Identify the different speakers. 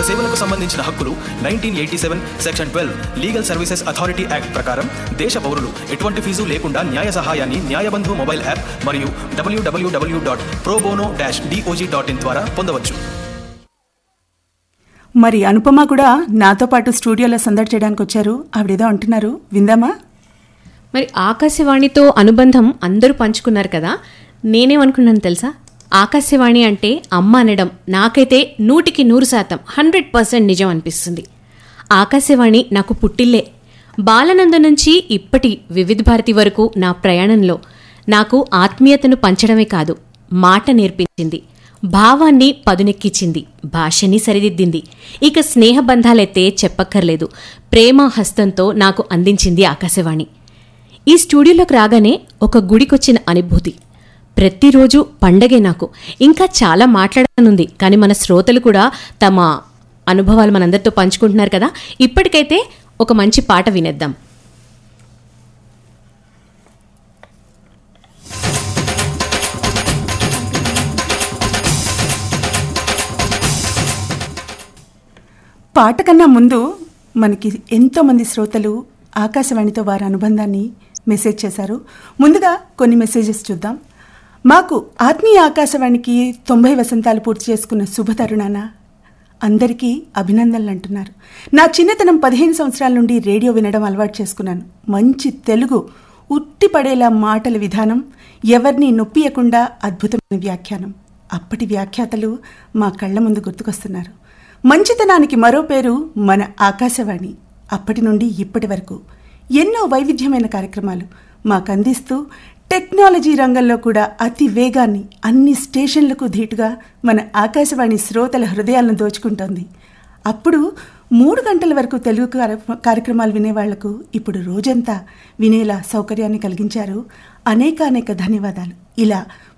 Speaker 1: సేవలకు సంబంధించిన హక్కులు nineteen eighty seven section twelve legal services authority act ప్రకారం దేశ పౌరులు ఎటువంటి ఫీజు లేకుండా న్యాయ సహాయాన్ని న్యాయబంధు మొబైల్ యాప్ మరియు W W W dot pro bono dash D O J dot in ద్వారా పొందవచ్చు
Speaker 2: మరి అనుపమ కూడా నాతో పాటు స్టూడియోలో సందడి చేయడానికి వచ్చారు ఆవిడేదో అంటున్నారు విందామా
Speaker 3: మరి ఆకాశవాణితో అనుబంధం అందరూ పంచుకున్నారు కదా నేనేమనుకున్నాను తెలుసా ఆకాశవాణి అంటే అమ్మ అనడం నాకైతే నూటికి నూరు శాతం హండ్రెడ్ పర్సెంట్ నిజం అనిపిస్తుంది ఆకాశవాణి నాకు పుట్టిల్లే బాలనంద నుంచి ఇప్పటి వివిధ భారతి వరకు నా ప్రయాణంలో నాకు ఆత్మీయతను పంచడమే కాదు మాట నేర్పించింది భావాన్ని పదునెక్కించింది భాషని సరిదిద్దింది ఇక స్నేహబంధాలైతే చెప్పక్కర్లేదు ప్రేమ హస్తంతో నాకు అందించింది ఆకాశవాణి ఈ స్టూడియోలోకి రాగానే ఒక గుడికొచ్చిన అనుభూతి ప్రతిరోజు పండగే నాకు ఇంకా చాలా మాట్లాడనుంది కానీ మన శ్రోతలు కూడా తమ అనుభవాలు మనందరితో పంచుకుంటున్నారు కదా ఇప్పటికైతే ఒక మంచి పాట వినేద్దాం
Speaker 2: పాట కన్నా ముందు మనకి ఎంతో మంది శ్రోతలు ఆకాశవాణితో వారి అనుబంధాన్ని మెసేజ్ చేశారు ముందుగా కొన్ని మెసేజెస్ చూద్దాం మాకు ఆత్మీయ ఆకాశవాణికి తొంభై వసంతాలు పూర్తి చేసుకున్న శుభ తరుణాన అందరికీ అభినందనలు అంటున్నారు నా చిన్నతనం పదిహేను సంవత్సరాల నుండి రేడియో వినడం అలవాటు చేసుకున్నాను మంచి తెలుగు ఉట్టిపడేలా మాటల విధానం ఎవరిని నొప్పియకుండా అద్భుతమైన వ్యాఖ్యానం అప్పటి వ్యాఖ్యాతలు మా కళ్ళ ముందు గుర్తుకొస్తున్నారు మంచితనానికి మరో పేరు మన ఆకాశవాణి అప్పటి నుండి ఇప్పటి వరకు ఎన్నో వైవిధ్యమైన కార్యక్రమాలు మాకు అందిస్తూ టెక్నాలజీ రంగంలో కూడా అతి వేగాన్ని అన్ని స్టేషన్లకు ధీటుగా మన ఆకాశవాణి శ్రోతల హృదయాలను దోచుకుంటోంది అప్పుడు మూడు గంటల వరకు తెలుగు కార్య- కార్యక్రమాలు వినేవాళ్లకు ఇప్పుడు రోజంతా వినేలా సౌకర్యాన్ని కలిగించారు అనేక అనేక ధన్యవాదాలు ఇలా